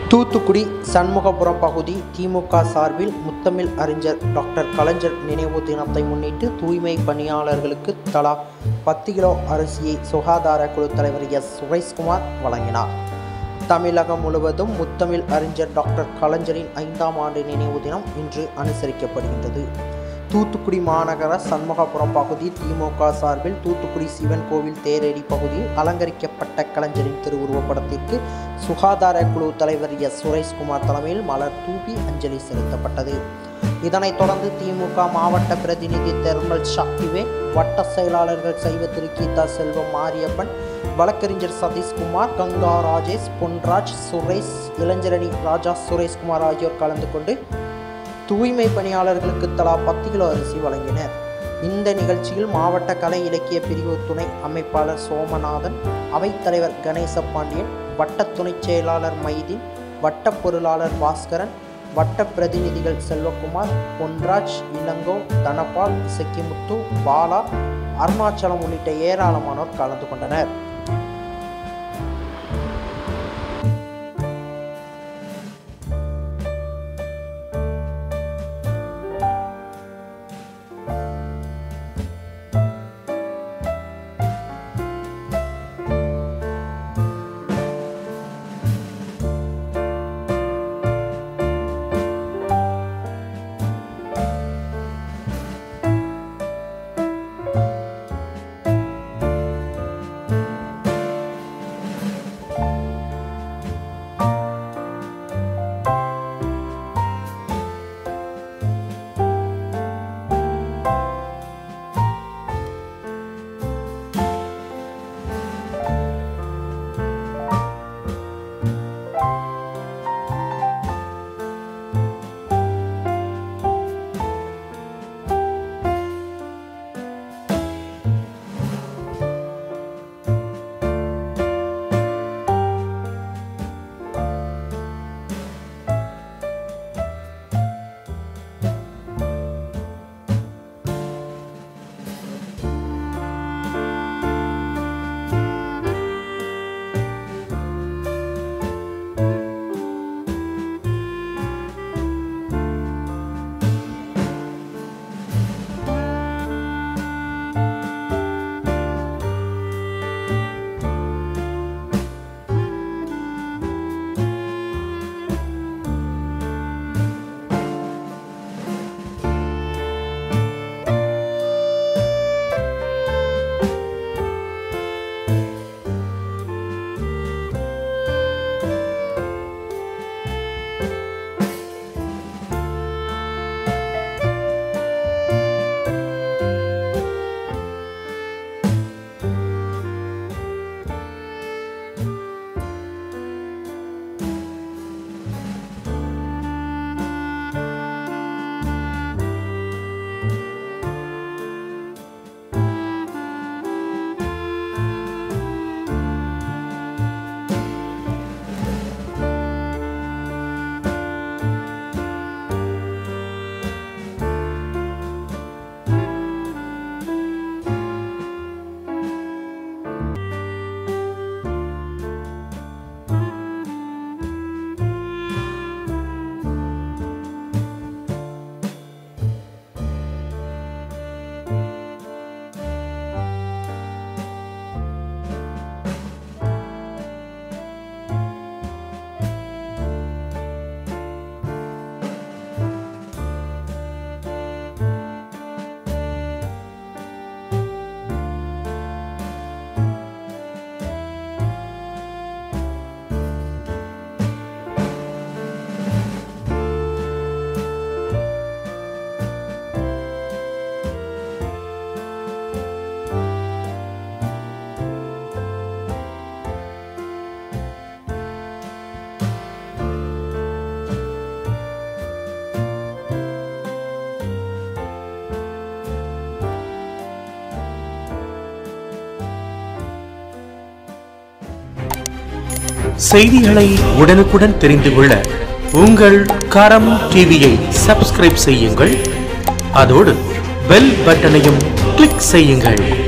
தூத்துக்குடி சண்முகபுரம் பகுதி திமுக சார்பில் முத்தமிழ் அறிஞர் டாக்டர் கலைஞர் நினைவு தினத்தை முன்னிட்டு தூய்மை பணியாளர்களுக்கு தலா பத்து கிலோ அரிசியை சுகாதார குழு தலைவர் எஸ் சுரேஷ்குமார் வழங்கினார் தமிழகம் முழுவதும் முத்தமிழ் அறிஞர் டாக்டர் கலைஞரின் ஐந்தாம் ஆண்டு நினைவு தினம் இன்று அனுசரிக்கப்படுகின்றது தூத்துக்குடி மாநகர சண்முகபுரம் பகுதி திமுக சார்பில் தூத்துக்குடி சிவன் கோவில் தேரேரி பகுதியில் அலங்கரிக்கப்பட்ட கலைஞரின் திருவுருவப் படத்திற்கு சுகாதார குழு தலைவர் எஸ் சுரேஷ்குமார் தலைமையில் மலர் தூவி அஞ்சலி செலுத்தப்பட்டது இதனைத் தொடர்ந்து திமுக மாவட்ட பிரதிநிதி தெர்மல் சக்திவேல் வட்ட செயலாளர்கள் சைவ திரு கீதா செல்வம் மாரியப்பன் வழக்கறிஞர் சதீஷ்குமார் கங்கா ராஜேஷ் பொன்ராஜ் சுரேஷ் இளைஞரணி ராஜா சுரேஷ்குமார் ஆகியோர் கலந்து கொண்டு தூய்மை பணியாளர்களுக்கு தலா பத்து கிலோ அரிசி வழங்கினர் இந்த நிகழ்ச்சியில் மாவட்ட கலை இலக்கிய பிரிவு துணை அமைப்பாளர் சோமநாதன் அவைத்தலைவர் கணேச பாண்டியன் வட்ட துணைச் செயலாளர் மைதீன் வட்ட பொருளாளர் பாஸ்கரன் வட்ட பிரதிநிதிகள் செல்வகுமார் பொன்ராஜ் இளங்கோ தனபால் இசக்கிமுத்து பாலா அருணாச்சலம் உள்ளிட்ட ஏராளமானோர் கலந்து கொண்டனர் செய்திகளை உடனுக்குடன் தெரிந்து கொள்ள உங்கள் கரம் டிவியை சப்ஸ்கிரைப் செய்யுங்கள் அதோடு பெல் பட்டனையும் கிளிக் செய்யுங்கள்